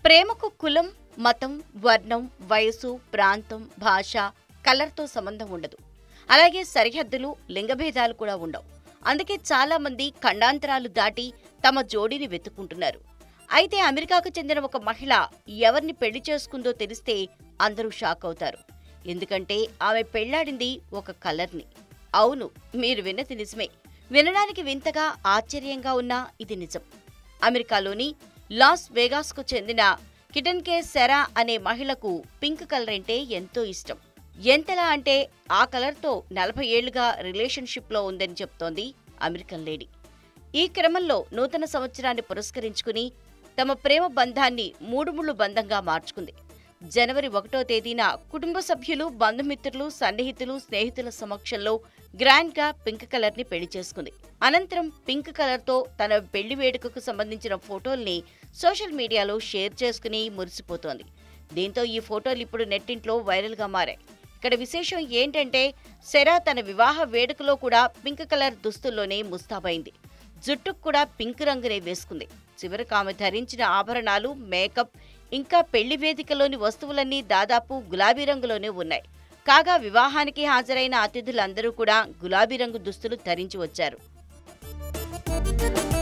ప్రేమకు కులం మతం వర్ణం వయసు ప్రాంతం భాష కలర్తో సంబంధం ఉండదు అలాగే సరిహద్దులు లింగభేదాలు కూడా ఉండవు అందుకే చాలా మంది ఖండాంతరాలు దాటి తమ జోడీని వెతుక్కుంటున్నారు అయితే అమెరికాకు చెందిన ఒక మహిళ ఎవరిని పెళ్లి చేసుకుందో తెలిస్తే అందరూ షాక్ అవుతారు ఎందుకంటే ఆమె పెళ్లాడింది ఒక కలర్ని అవును మీరు విన్నది నిజమే వినడానికి వింతగా ఆశ్చర్యంగా ఉన్నా ఇది నిజం అమెరికాలోని లాస్ వేగాస్కు చెందిన కిటన్ కే సెరా అనే మహిళకు పింక్ కలర్ అంటే ఎంతో ఇష్టం ఎంతలా అంటే ఆ కలర్తో నలభై ఏళ్లుగా రిలేషన్షిప్లో ఉందని చెప్తోంది అమెరికన్ లేడీ ఈ క్రమంలో నూతన సంవత్సరాన్ని పురస్కరించుకుని తమ ప్రేమ బంధాన్ని మూడు ముళ్ళు బంధంగా మార్చుకుంది జనవరి ఒకటో తేదీన కుటుంబ సభ్యులు బంధుమిత్రులు సన్నిహితులు స్నేహితుల సమక్షంలో గ్రాండ్ గా పింక్ కలర్ ని పెళ్లి చేసుకుంది అనంతరం పింక్ కలర్ తో తన పెళ్లి వేడుకకు సంబంధించిన ఫోటోల్ని సోషల్ మీడియాలో షేర్ చేసుకుని మురిసిపోతోంది దీంతో ఈ ఫోటోలు ఇప్పుడు నెట్టింట్లో వైరల్ గా మారాయి ఇక్కడ విశేషం ఏంటంటే సెరా తన వివాహ వేడుకలో కూడా పింక్ కలర్ దుస్తుల్లోనే ముస్తాబైంది జుట్టుకు కూడా పింక్ రంగునే వేసుకుంది చివరికి ఆమె ధరించిన ఆభరణాలు మేకప్ ఇంకా పెళ్లి వేదికలోని వస్తువులన్నీ దాదాపు గులాబీ రంగులోనే ఉన్నాయి కాగా వివాహానికి హాజరైన అతిథులందరూ కూడా గులాబీ రంగు దుస్తులు ధరించి వచ్చారు